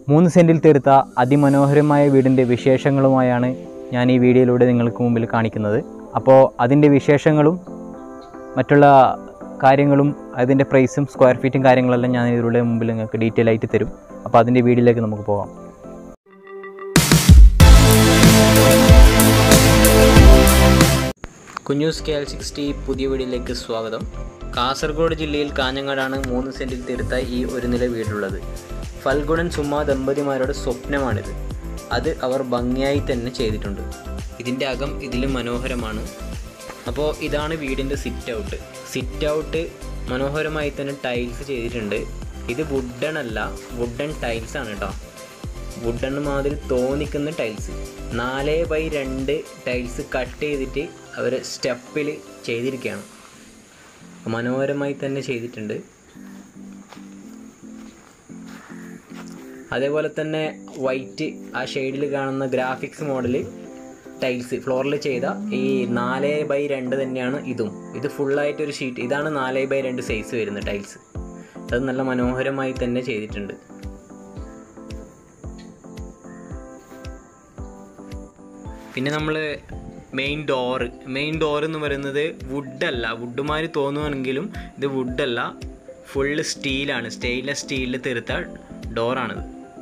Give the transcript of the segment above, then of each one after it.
മൂന്ന് സെൻറ്റിൽ തീർത്ത അതിമനോഹരമായ വീടിൻ്റെ വിശേഷങ്ങളുമായാണ് ഞാൻ ഈ വീഡിയോയിലൂടെ നിങ്ങൾക്ക് മുമ്പിൽ കാണിക്കുന്നത് അപ്പോൾ അതിൻ്റെ വിശേഷങ്ങളും മറ്റുള്ള കാര്യങ്ങളും അതിൻ്റെ പ്രൈസും സ്ക്വയർ ഫീറ്റും കാര്യങ്ങളെല്ലാം ഞാൻ ഇതിലൂടെ മുമ്പിൽ നിങ്ങൾക്ക് ഡീറ്റെയിൽ ആയിട്ട് തരും അപ്പോൾ അതിൻ്റെ വീഡിയോയിലേക്ക് നമുക്ക് പോകാം കുഞ്ഞൂസ് കെ എൽ സിക്സ്റ്റി പുതിയ വീടിലേക്ക് സ്വാഗതം കാസർഗോഡ് ജില്ലയിൽ കാഞ്ഞങ്ങാടാണ് മൂന്ന് സെൻറ്റിൽ തീർത്ത ഈ ഒരു നില വീടുള്ളത് ഫൽഗുണൻ സുമ ദമ്പതിമാരുടെ സ്വപ്നമാണിത് അത് അവർ ഭംഗിയായി തന്നെ ചെയ്തിട്ടുണ്ട് ഇതിൻ്റെ അകം ഇതിലും മനോഹരമാണ് അപ്പോൾ ഇതാണ് വീടിൻ്റെ സിറ്റ് ഔട്ട് സിറ്റ് ഔട്ട് മനോഹരമായി തന്നെ ടൈൽസ് ചെയ്തിട്ടുണ്ട് ഇത് വുഡൺ അല്ല വുഡൺ ടൈൽസ് ആണ് കേട്ടോ വുഡൺ മാതിരി തോന്നിക്കുന്ന ടൈൽസ് നാല് ബൈ രണ്ട് ടൈൽസ് കട്ട് ചെയ്തിട്ട് അവർ സ്റ്റെപ്പിൽ ചെയ്തിരിക്കുകയാണ് മനോഹരമായി തന്നെ ചെയ്തിട്ടുണ്ട് അതേപോലെ തന്നെ വൈറ്റ് ആ ഷെയ്ഡിൽ കാണുന്ന ഗ്രാഫിക്സ് മോഡൽ ടൈൽസ് ഫ്ലോറിൽ ചെയ്ത ഈ നാല് ബൈ രണ്ട് തന്നെയാണ് ഇതും ഇത് ഫുള്ളായിട്ടൊരു ഷീറ്റ് ഇതാണ് നാല് ബൈ രണ്ട് സൈസ് വരുന്ന ടൈൽസ് അത് നല്ല മനോഹരമായി തന്നെ ചെയ്തിട്ടുണ്ട് പിന്നെ നമ്മൾ മെയിൻ ഡോറ് മെയിൻ ഡോർ എന്ന് പറയുന്നത് വുഡല്ല വുഡുമാര് തോന്നുവാണെങ്കിലും ഇത് വുഡല്ല ഫുള്ള് സ്റ്റീലാണ് സ്റ്റെയിൻലെസ് സ്റ്റീലിൽ തീർത്ത ഡോറാണിത്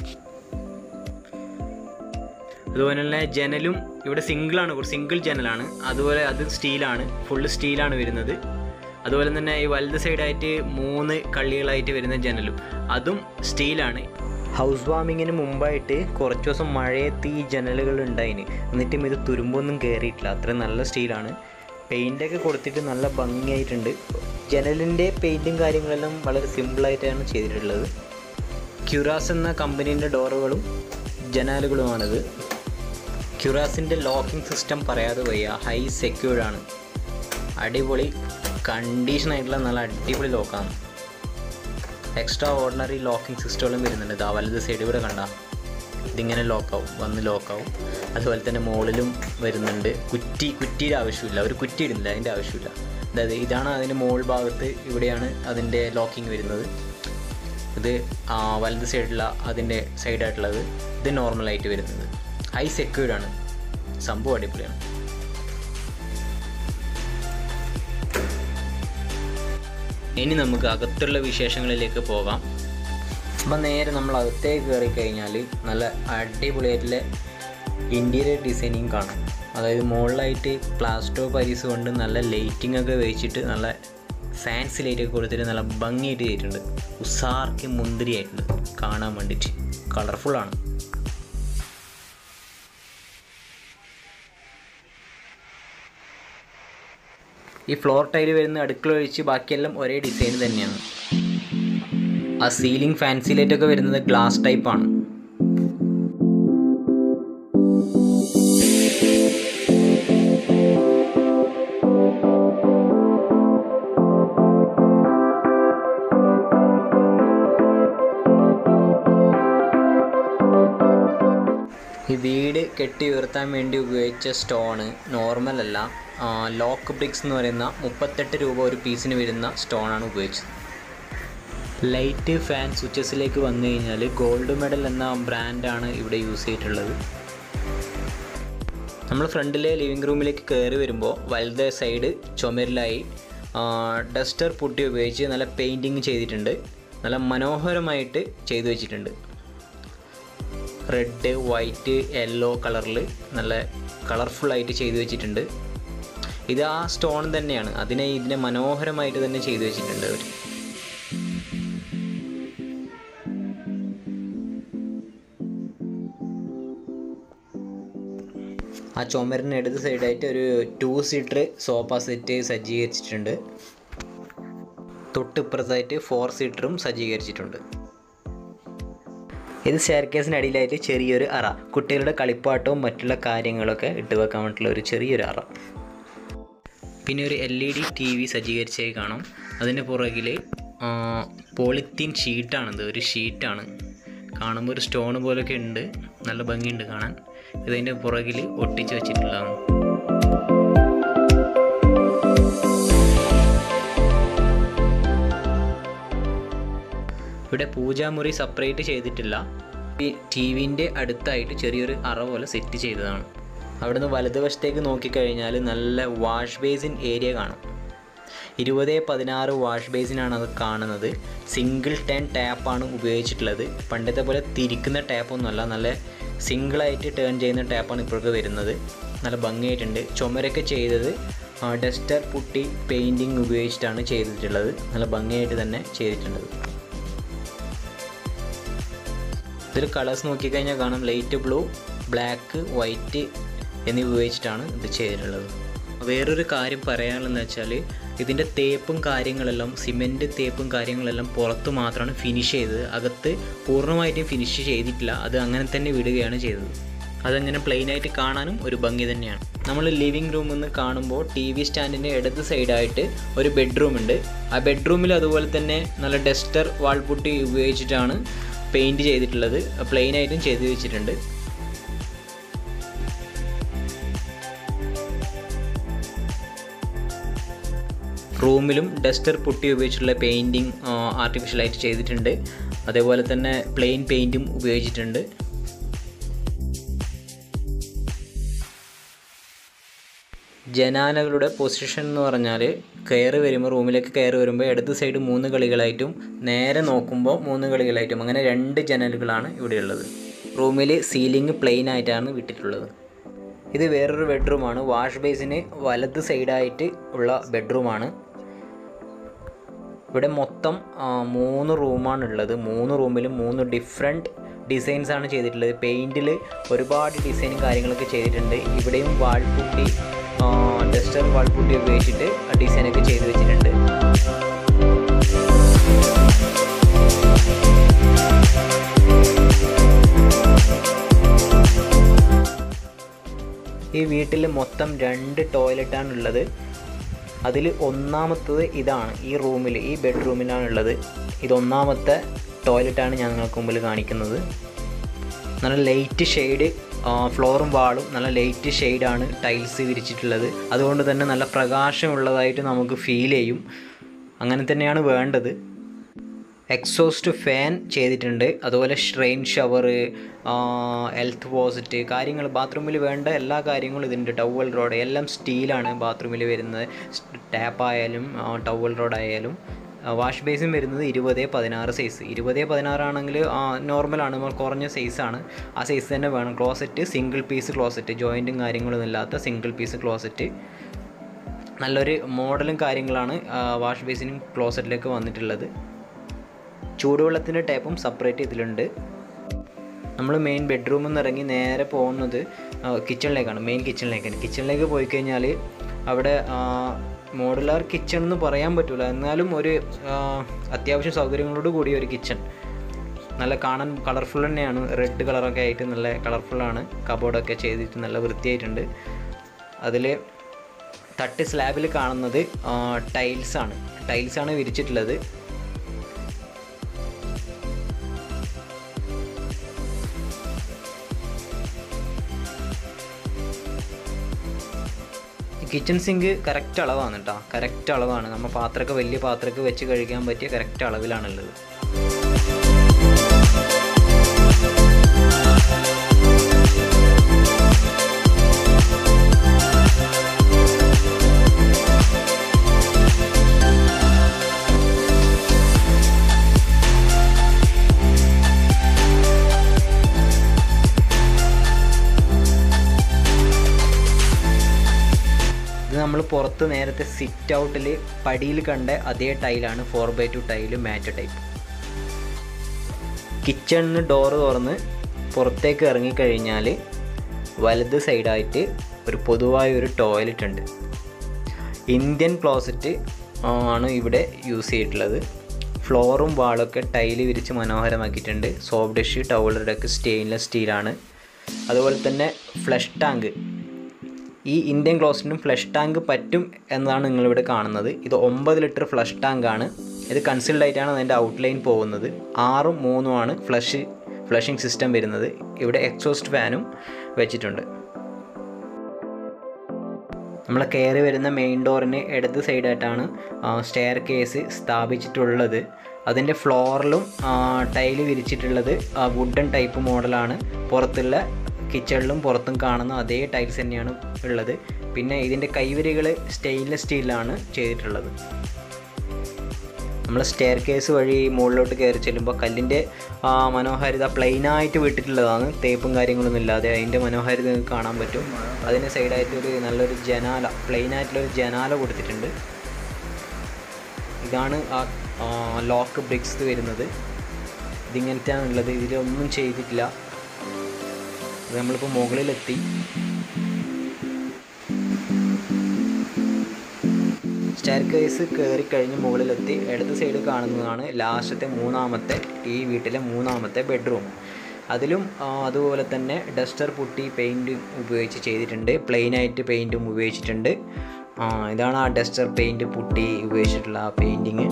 അതുപോലെ തന്നെ ജനലും ഇവിടെ സിംഗിളാണ് സിംഗിൾ ജനലാണ് അതുപോലെ അത് സ്റ്റീലാണ് ഫുള്ള് സ്റ്റീലാണ് വരുന്നത് അതുപോലെ തന്നെ ഈ വലത് സൈഡായിട്ട് മൂന്ന് കള്ളികളായിട്ട് വരുന്ന ജനലും അതും സ്റ്റീലാണ് ഹൗസ് വാമിങ്ങിന് മുമ്പായിട്ട് കുറച്ച് ദിവസം മഴയത്ത് ഈ ജനലുകൾ ഉണ്ടായിന് എന്നിട്ടും ഇത് തുരുമ്പൊന്നും കയറിയിട്ടില്ല അത്രയും നല്ല സ്റ്റീലാണ് പെയിൻ്റൊക്കെ കൊടുത്തിട്ട് നല്ല ഭംഗിയായിട്ടുണ്ട് ജനലിൻ്റെ പെയിൻറ്റും കാര്യങ്ങളെല്ലാം വളരെ സിമ്പിളായിട്ടാണ് ചെയ്തിട്ടുള്ളത് ക്യുറാസ് എന്ന കമ്പനീൻ്റെ ഡോറുകളും ജനാലുകളുമാണിത് ക്യുറാസിൻ്റെ ലോക്കിംഗ് സിസ്റ്റം പറയാതെ വയ്യ ഹൈ സെക്യൂർഡ് ആണ് അടിപൊളി കണ്ടീഷൻ ആയിട്ടുള്ള നല്ല അടിപൊളി ലോക്കാണ് എക്സ്ട്രാ ഓർഡിനറി ലോക്കിംഗ് സിസ്റ്റങ്ങളും വരുന്നുണ്ട് ഇതാ വലത് സൈഡ് കൂടെ കണ്ട ഇതിങ്ങനെ ലോക്കാവും വന്ന് ലോക്കാവും അതുപോലെ തന്നെ മുകളിലും വരുന്നുണ്ട് കുറ്റി കുറ്റിയുടെ ആവശ്യമില്ല ഒരു കുറ്റി ഇടുന്നില്ല അതിൻ്റെ ആവശ്യമില്ല അതായത് ഇതാണ് അതിൻ്റെ മുകൾ ഭാഗത്ത് ഇവിടെയാണ് അതിൻ്റെ ലോക്കിംഗ് വരുന്നത് ഇത് ആ, വലത് സൈഡിലുള്ള അതിൻ്റെ സൈഡായിട്ടുള്ളത് ഇത് നോർമലായിട്ട് വരുന്നത് ഹൈ സെക്യൂർഡ് ആണ് സംഭവം അടിപൊളിയാണ് ഇനി നമുക്ക് അകത്തുള്ള വിശേഷങ്ങളിലേക്ക് പോകാം അപ്പം നേരെ നമ്മൾ അകത്തേക്ക് കയറി കഴിഞ്ഞാൽ നല്ല അടിപൊളിയായിട്ടുള്ള ഇൻറ്റീരിയർ ഡിസൈനിങ് കാണാം അതായത് മുകളിലായിട്ട് പ്ലാസ്റ്റോ പാരീസ് കൊണ്ട് നല്ല ലൈറ്റിംഗ് ഒക്കെ വെച്ചിട്ട് നല്ല ഫാൻസി ലൈറ്റൊക്കെ കൊടുത്തിട്ട് നല്ല ഭംഗിയായിട്ട് ചെയ്തിട്ടുണ്ട് ഉസാർക്ക് മുന്തിരി ആയിട്ടുണ്ട് കാണാൻ വേണ്ടിയിട്ട് കളർഫുള്ളാണ് ഈ ഫ്ലോർ ടൈൽ വരുന്ന അടുക്കള ഒഴിച്ച് ബാക്കിയെല്ലാം ഒരേ ഡിസൈൻ തന്നെയാണ് ആ സീലിംഗ് ഫാൻസി ലൈറ്റ് ഒക്കെ വരുന്നത് ഗ്ലാസ് ടൈപ്പ് ആണ് ഈ വീട് കെട്ടി ഉയർത്താൻ വേണ്ടി ഉപയോഗിച്ച സ്റ്റോണ് നോർമൽ അല്ല ലോക്ക് ബ്രിക്സ് എന്ന് പറയുന്ന മുപ്പത്തെട്ട് രൂപ ഒരു പീസിന് വരുന്ന സ്റ്റോണാണ് ഉപയോഗിച്ചത് ലൈറ്റ് ഫാൻ സ്വിച്ചസിലേക്ക് വന്നു കഴിഞ്ഞാൽ ഗോൾഡ് മെഡൽ എന്ന ബ്രാൻഡാണ് ഇവിടെ യൂസ് ചെയ്തിട്ടുള്ളത് നമ്മൾ ഫ്രണ്ടിലെ ലിവിങ് റൂമിലേക്ക് കയറി വരുമ്പോൾ വലത് സൈഡ് ചുമരിലായി ഡസ്റ്റർ പുട്ടി ഉപയോഗിച്ച് നല്ല പെയിൻറ്റിങ് ചെയ്തിട്ടുണ്ട് നല്ല മനോഹരമായിട്ട് ചെയ്തു വെച്ചിട്ടുണ്ട് റെഡ് വൈറ്റ് യെല്ലോ കളറിൽ നല്ല കളർഫുള്ളായിട്ട് ചെയ്തു വെച്ചിട്ടുണ്ട് ഇത് ആ സ്റ്റോൺ തന്നെയാണ് അതിനെ ഇതിനെ മനോഹരമായിട്ട് തന്നെ ചെയ്തു വെച്ചിട്ടുണ്ട് അവർ ആ ചുമരിന് ഇടത് സൈഡായിട്ട് ഒരു ടു സീറ്റർ സോഫ സെറ്റ് സജ്ജീകരിച്ചിട്ടുണ്ട് തൊട്ടിപ്പുറത്തായിട്ട് ഫോർ സീറ്ററും സജ്ജീകരിച്ചിട്ടുണ്ട് ഇത് സ്റ്റെയർക്കേസിന് അടിയിലായിട്ട് ചെറിയൊരു അറ കുട്ടികളുടെ കളിപ്പാട്ടവും മറ്റുള്ള കാര്യങ്ങളൊക്കെ ഇട്ട് വെക്കാൻ വേണ്ടിയിട്ടുള്ള ഒരു ചെറിയൊരു അറ പിന്നെ ഒരു L E D T V സജ്ജീകരിച്ചായി കാണാം അതിൻ്റെ പുറകിൽ പോളിത്തീൻ ഷീറ്റാണിത് ഒരു ഷീറ്റാണ് കാണുമ്പോൾ ഒരു സ്റ്റോൺ പോലൊക്കെ ഉണ്ട് നല്ല ഭംഗിയുണ്ട് കാണാൻ ഇതിൻ്റെ പുറകിൽ ഒട്ടിച്ച് വെച്ചിട്ടുള്ളതാണ് ഇവിടെ പൂജാമുറി സെപ്പറേറ്റ് ചെയ്തിട്ടില്ല ഈ ടി വിൻ്റെ അടുത്തായിട്ട് ചെറിയൊരു അറ പോലെ സെറ്റ് ചെയ്തതാണ് അവിടുന്ന് വലതുവശത്തേക്ക് നോക്കിക്കഴിഞ്ഞാൽ നല്ല വാഷ് ബേസിൻ ഏരിയ കാണാം ഇരുപത് പതിനാറ് വാഷ് ബേസിനാണ് അത് കാണുന്നത് സിംഗിൾ ടെൻ ടാപ്പാണ് ഉപയോഗിച്ചിട്ടുള്ളത് പണ്ടത്തെ പോലെ തിരിക്കുന്ന ടാപ്പൊന്നുമല്ല നല്ല സിംഗിളായിട്ട് ടേൺ ചെയ്യുന്ന ടാപ്പാണ് ഇപ്പോഴൊക്കെ വരുന്നത് നല്ല ഭംഗിയായിട്ടുണ്ട് ചുമരൊക്കെ ചെയ്തത് ഡസ്റ്റർ പുട്ടി പെയിൻറ്റിങ് ഉപയോഗിച്ചിട്ടാണ് ചെയ്തിട്ടുള്ളത് നല്ല ഭംഗിയായിട്ട് തന്നെ ചെയ്തിട്ടുള്ളത് ഇതിൽ കളേഴ്സ് നോക്കിക്കഴിഞ്ഞാൽ കാണാം ലൈറ്റ് ബ്ലൂ ബ്ലാക്ക് വൈറ്റ് എന്നിവ ഉപയോഗിച്ചിട്ടാണ് ഇത് ചെയ്തിട്ടുള്ളത് വേറൊരു കാര്യം പറയാനുള്ളതെന്ന് വെച്ചാൽ ഇതിൻ്റെ തേപ്പും കാര്യങ്ങളെല്ലാം സിമെൻറ്റ് തേപ്പും കാര്യങ്ങളെല്ലാം പുറത്ത് മാത്രമാണ് ഫിനിഷ് ചെയ്തത് അകത്ത് പൂർണ്ണമായിട്ടും ഫിനിഷ് ചെയ്തിട്ടില്ല അത് അങ്ങനെ തന്നെ വിടുകയാണ് ചെയ്തത് അതങ്ങനെ പ്ലെയിൻ ആയിട്ട് കാണാനും ഒരു ഭംഗി തന്നെയാണ് നമ്മൾ ലിവിങ് റൂമിൽ നിന്ന് കാണുമ്പോൾ ടി വി സ്റ്റാൻഡിൻ്റെ ഇടത് സൈഡായിട്ട് ഒരു ബെഡ്റൂം ഉണ്ട് ആ ബെഡ്റൂമിൽ അതുപോലെ തന്നെ നല്ല ഡസ്റ്റർ വാൾപുട്ടി ഉപയോഗിച്ചിട്ടാണ് പെയിൻറ് ചെയ്തിട്ടുള്ളത് പ്ലെയിൻ ആയിട്ടും ചെയ്ത് വെച്ചിട്ടുണ്ട് റൂമിലും ഡസ്റ്റർ പുട്ടി ഉപയോഗിച്ചുള്ള പെയിൻറ്റിങ് ആർട്ടിഫിഷ്യലായിട്ട് ചെയ്തിട്ടുണ്ട് അതേപോലെ തന്നെ പ്ലെയിൻ പെയിൻറ്റും ഉപയോഗിച്ചിട്ടുണ്ട് ജനാലകളുടെ പൊസിഷൻ എന്ന് പറഞ്ഞാൽ കയറി വരുമ്പോൾ റൂമിലേക്ക് കയറി വരുമ്പോൾ ഇടത് സൈഡ് മൂന്ന് കളികളായിട്ടും നേരെ നോക്കുമ്പോൾ മൂന്ന് കളികളായിട്ടും അങ്ങനെ രണ്ട് ജനലുകളാണ് ഇവിടെയുള്ളത് റൂമിൽ സീലിംഗ് പ്ലെയിൻ ആയിട്ടാണ് വിട്ടിട്ടുള്ളത് ഇത് വേറൊരു ബെഡ്റൂമാണ് വാഷ് ബേസിന് വലത് സൈഡായിട്ട് ഉള്ള ബെഡ്റൂമാണ് ഇവിടെ മൊത്തം ആ, മൂന്ന് റൂമാണ് ഉള്ളത് മൂന്ന് റൂമിലും മൂന്ന് ഡിഫറെൻറ്റ് ഡിസൈൻസ് ആണ് ചെയ്തിട്ടുള്ളത് പെയിൻറ്റിൽ ഒരുപാട് ഡിസൈനും കാര്യങ്ങളൊക്കെ ചെയ്തിട്ടുണ്ട് ഇവിടെയും വാൾപുട്ടി ഡസ്റ്റർ വാൾപുട്ടി ഉപയോഗിച്ചിട്ട് ഡിസൈനൊക്കെ ചെയ്ത് വെച്ചിട്ടുണ്ട് ഈ വീട്ടിൽ മൊത്തം രണ്ട് ടോയ്ലറ്റാണ് ഉള്ളത് അതിൽ ഒന്നാമത്തത് ഇതാണ് ഈ റൂമിൽ ഈ ബെഡ്റൂമിലാണ് ഉള്ളത് ഇത് ഒന്നാമത്തെ ടോയ്ലറ്റാണ് ഞാൻ നിങ്ങൾക്ക് മുമ്പിൽ കാണിക്കുന്നത് നല്ല ലൈറ്റ് ഷെയ്ഡ് ഫ്ലോറും വാളും നല്ല ലൈറ്റ് ഷെയ്ഡാണ് ടൈൽസ് വിരിച്ചിട്ടുള്ളത് അതുകൊണ്ട് തന്നെ നല്ല പ്രകാശമുള്ളതായിട്ട് നമുക്ക് ഫീൽ ചെയ്യും അങ്ങനെ തന്നെയാണ് വേണ്ടത് എക്സോസ്റ്റ് ഫാൻ ചെയ്തിട്ടുണ്ട് അതുപോലെ ഷ്രെയിൻ ഷവർ ഹെൽത്ത് പോസിറ്റ് കാര്യങ്ങൾ ബാത്റൂമിൽ വേണ്ട എല്ലാ കാര്യങ്ങളും ഇതിൻ്റെ ടവൽ റോഡ് എല്ലാം സ്റ്റീലാണ് ബാത്റൂമിൽ വരുന്നത് ടാപ്പ് ആയാലും ടവൽ റോഡ് ആയാലും വാഷ് ബേസും വരുന്നത് ഇരുപത് പതിനാറ് സൈസ് ഇരുപത് പതിനാറാണെങ്കിൽ നോർമലാണ് നമ്മൾ കുറഞ്ഞ സൈസാണ് ആ സൈസ് തന്നെ വേണം ക്ലോസറ്റ് സിംഗിൾ പീസ് ക്ലോസറ്റ് ജോയിൻറ്റും കാര്യങ്ങളൊന്നും ഇല്ലാത്ത സിംഗിൾ പീസ് ക്ലോസറ്റ് നല്ലൊരു മോഡലും കാര്യങ്ങളാണ് വാഷ് ബേസിനും ക്ലോസറ്റിലേക്ക് വന്നിട്ടുള്ളത് ചൂടുവെള്ളത്തിൻ്റെ ടാപ്പും സെപ്പറേറ്റ് ഇതിലുണ്ട് നമ്മൾ മെയിൻ ബെഡ്റൂമിൽ നിന്ന് ഇറങ്ങി നേരെ പോകുന്നത് കിച്ചണിലേക്കാണ് മെയിൻ കിച്ചണിലേക്കാണ് കിച്ചണിലേക്ക് പോയി കഴിഞ്ഞാൽ അവിടെ മോഡുലാർ കിച്ചൺ എന്ന് പറയാൻ പറ്റില്ല എന്നാലും ഒരു ആ, അത്യാവശ്യം സൗകര്യങ്ങളോട് കൂടിയ ഒരു കിച്ചൺ നല്ല കാണാൻ കളർഫുൾ തന്നെയാണ് റെഡ് കളറൊക്കെ ആയിട്ട് നല്ല കളർഫുള്ളാണ് കബോർഡൊക്കെ ചെയ്തിട്ട് നല്ല വൃത്തിയായിട്ടുണ്ട് അതിൽ തട്ട് സ്ലാബിൽ കാണുന്നത് ടൈൽസാണ് ടൈൽസാണ് വിരിച്ചിട്ടുള്ളത് കിച്ചൺ സിങ്ക് കറക്റ്റ് അളവാണ് കേട്ടോ കറക്റ്റ് അളവാണ് നമ്മൾ പാത്രമൊക്കെ വലിയ പാത്രമൊക്കെ വെച്ച് കഴിക്കാൻ പറ്റിയ കറക്റ്റ് അളവിലാണുള്ളത് ഇത് നമ്മൾ പുറത്ത് നേരത്തെ സിറ്റ് ഔട്ടിൽ പടിയിൽ കണ്ട അതേ ടൈലാണ് four by two tile matt type കിച്ചണിന് ഡോറ് തുറന്ന് പുറത്തേക്ക് ഇറങ്ങിക്കഴിഞ്ഞാൽ വലത് സൈഡായിട്ട് ഒരു പൊതുവായ ഒരു ടോയ്ലറ്റ് ഉണ്ട് ഇന്ത്യൻ ക്ലോസറ്റ് ആണ് ഇവിടെ യൂസ് ചെയ്തിട്ടുള്ളത് ഫ്ലോറും വാളൊക്കെ ടൈല് വിരിച്ച് മനോഹരമാക്കിയിട്ടുണ്ട് സോപ്പ് ഡിഷ് ടവലറുടെയൊക്കെ സ്റ്റെയിൻലെസ് സ്റ്റീലാണ് അതുപോലെ തന്നെ ഫ്ലഷ് ടാങ്ക് ഈ ഇന്ത്യൻ ക്ലോസറ്റിനും ഫ്ലഷ് ടാങ്ക് പറ്റും എന്നതാണ് നിങ്ങളിവിടെ കാണുന്നത് ഇത് ഒമ്പത് ലിറ്റർ ഫ്ലഷ് ടാങ്കാണ് ഇത് കൺസിൽഡ് ആയിട്ടാണ് അതിൻ്റെ ഔട്ട്ലൈൻ പോകുന്നത് ആറും മൂന്നുമാണ് ഫ്ലഷ് ഫ്ലഷിംഗ് സിസ്റ്റം വരുന്നത് ഇവിടെ എക്സോസ്റ്റ് ഫാനും വെച്ചിട്ടുണ്ട് നമ്മൾ കയറി വരുന്ന മെയിൻ ഡോറിന് ഇടത് സൈഡായിട്ടാണ് സ്റ്റെയർ കേസ് സ്ഥാപിച്ചിട്ടുള്ളത് അതിൻ്റെ ഫ്ലോറിലും ടൈല് വിരിച്ചിട്ടുള്ളത് വുഡൻ ടൈപ്പ് മോഡലാണ് പുറത്തുള്ള കിച്ചണിലും പുറത്തും കാണുന്ന അതേ ടൈൽസ് തന്നെയാണ് ഉള്ളത് പിന്നെ ഇതിൻ്റെ കൈവരികൾ സ്റ്റെയിൻലെസ് സ്റ്റീലിലാണ് ചെയ്തിട്ടുള്ളത് നമ്മൾ സ്റ്റെയർ കേസ് വഴി മുകളിലോട്ട് കയറി ചെല്ലുമ്പോൾ കല്ലിൻ്റെ ആ, മനോഹാരിത പ്ലെയിനായിട്ട് വിട്ടിട്ടുള്ളതാണ് തേപ്പും കാര്യങ്ങളൊന്നും ഇല്ലാതെ അതിൻ്റെ മനോഹാരിത നിങ്ങൾക്ക് കാണാൻ പറ്റും അതിന് സൈഡായിട്ട് ഒരു നല്ലൊരു ജനാല പ്ലെയിനായിട്ടുള്ളൊരു ജനാല കൊടുത്തിട്ടുണ്ട് ഇതാണ് ആ ലോക്ക് ബ്രിക്സ് വരുന്നത് ഇതിങ്ങനത്തെയാണ് ഉള്ളത് ഇതിലൊന്നും ചെയ്തിട്ടില്ല ഇത് നമ്മളിപ്പോൾ മുകളിലെത്തി സ്റ്റെയർ കേസ് കയറി കഴിഞ്ഞ് മുകളിലെത്തി ഇടത് സൈഡ് കാണുന്നതാണ് ലാസ്റ്റത്തെ മൂന്നാമത്തെ ഈ വീട്ടിലെ മൂന്നാമത്തെ ബെഡ്റൂം അതിലും ആ, അതുപോലെ തന്നെ ഡസ്റ്റർ പുട്ടി പെയിൻറ് ഉപയോഗിച്ച് ചെയ്തിട്ടുണ്ട് പ്ലെയിനായിട്ട് പെയിൻറ്റും ഉപയോഗിച്ചിട്ടുണ്ട് ആ, ഇതാണ് ആ ഡസ്റ്റർ പെയിൻറ് പുട്ടി ഉപയോഗിച്ചിട്ടുള്ള ആ പെയിൻറ്റിങ്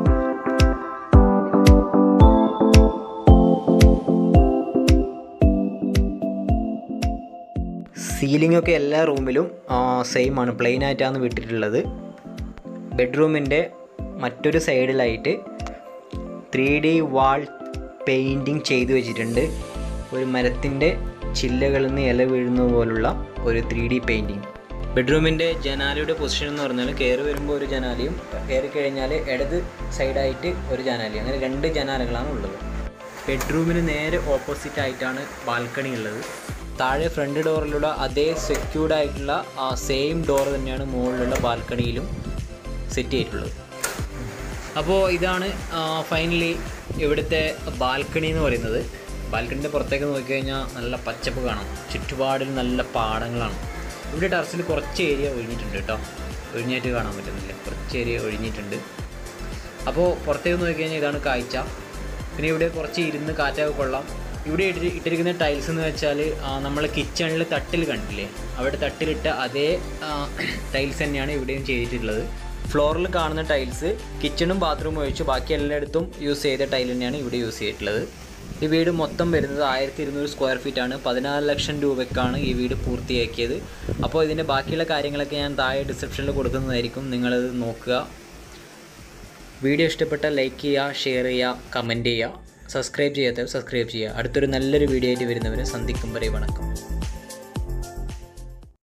സീലിംഗ് ഒക്കെ എല്ലാ റൂമിലും സെയിം ആണ് പ്ലെയിൻ ആയിട്ടാണ് വിട്ടിട്ടുള്ളത് ബെഡ്റൂമിൻ്റെ മറ്റൊരു സൈഡിലായിട്ട് ത്രീ ഡി വാൾ പെയിൻറ്റിങ് ചെയ്തു വെച്ചിട്ടുണ്ട് ഒരു മരത്തിൻ്റെ ചില്ലകളിൽ നിന്ന് ഇല വീഴുന്നത് പോലുള്ള ഒരു ത്രീ ഡി പെയിൻറ്റിങ് ബെഡ്റൂമിൻ്റെ ജനാലയുടെ പൊസിഷൻ എന്ന് പറഞ്ഞാൽ കയറി വരുമ്പോൾ ഒരു ജനാലയും കയറി കഴിഞ്ഞാൽ ഇടത് സൈഡായിട്ട് ഒരു ജനാലയും അങ്ങനെ രണ്ട് ജനാലകളാണ് ഉള്ളത് ബെഡ്റൂമിന് നേരെ ഓപ്പോസിറ്റ് ആയിട്ടാണ് ബാൽക്കണി ഉള്ളത് താഴെ ഫ്രണ്ട് ഡോറിലുള്ള അതേ സെക്യൂർഡ് ആയിട്ടുള്ള ആ സെയിം ഡോർ തന്നെയാണ് മുകളിലുള്ള ബാൽക്കണിയിലും സെറ്റ് ചെയ്തിട്ടുള്ളത് അപ്പോൾ ഇതാണ് ഫൈനലി ഇവിടുത്തെ ബാൽക്കണി എന്ന് പറയുന്നത് ബാൽക്കണിൻ്റെ പുറത്തേക്ക് നോക്കിക്കഴിഞ്ഞാൽ നല്ല പച്ചപ്പ് കാണാം ചുറ്റുപാടിൽ നല്ല പാടങ്ങളാണ് ഇവിടെ ടെറസിൽ കുറച്ച് ഏരിയ ഒഴിഞ്ഞിട്ടുണ്ട് കേട്ടോ ഒഴിഞ്ഞായിട്ട് കാണാൻ പറ്റുന്നില്ല കുറച്ച് ഏരിയ ഒഴിഞ്ഞിട്ടുണ്ട് അപ്പോൾ പുറത്തേക്ക് നോക്കിക്കഴിഞ്ഞാൽ ഇതാണ് കാഴ്ച പിന്നെ ഇവിടെ കുറച്ച് ഇരുന്ന് കാറ്റൊക്കെ കൊള്ളാം ഇവിടെ ഇട്ടി- ഇട്ടിരിക്കുന്ന ടൈൽസ് എന്ന് വെച്ചാൽ നമ്മൾ കിച്ചണിൽ തട്ടിൽ കണ്ടില്ലേ അവിടെ തട്ടിലിട്ട അതേ ടൈൽസ് തന്നെയാണ് ഇവിടെയും ചെയ്തിട്ടുള്ളത് ഫ്ലോറിൽ കാണുന്ന ടൈൽസ് കിച്ചണും ബാത്റൂമും ഒഴിച്ച് ബാക്കി എല്ലായിടത്തും യൂസ് ചെയ്ത ടൈൽ തന്നെയാണ് ഇവിടെ യൂസ് ചെയ്തിട്ടുള്ളത് ഈ വീട് മൊത്തം വരുന്നത് ആയിരത്തി ഇരുന്നൂറ് സ്ക്വയർ ഫീറ്റ് ആണ് പതിനാല് ലക്ഷം രൂപയ്ക്കാണ് ഈ വീട് പൂർത്തിയാക്കിയത് അപ്പോൾ ഇതിൻ്റെ ബാക്കിയുള്ള കാര്യങ്ങളൊക്കെ ഞാൻ താഴെ ഡിസ്ക്രിപ്ഷനിൽ കൊടുക്കുന്നതായിരിക്കും നിങ്ങളത് നോക്കുക വീഡിയോ ഇഷ്ടപ്പെട്ടാൽ ലൈക്ക് ചെയ്യുക ഷെയർ ചെയ്യുക കമൻറ്റ് ചെയ്യുക സബ്സ്ക്രൈബ് ചെയ്യാത്തവർ സബ്സ്ക്രൈബ് ചെയ്യുക അടുത്തൊരു നല്ലൊരു വീഡിയോ ആയിട്ട് വരുന്നവരെ സന്ധിക്കും വരെ വണക്കം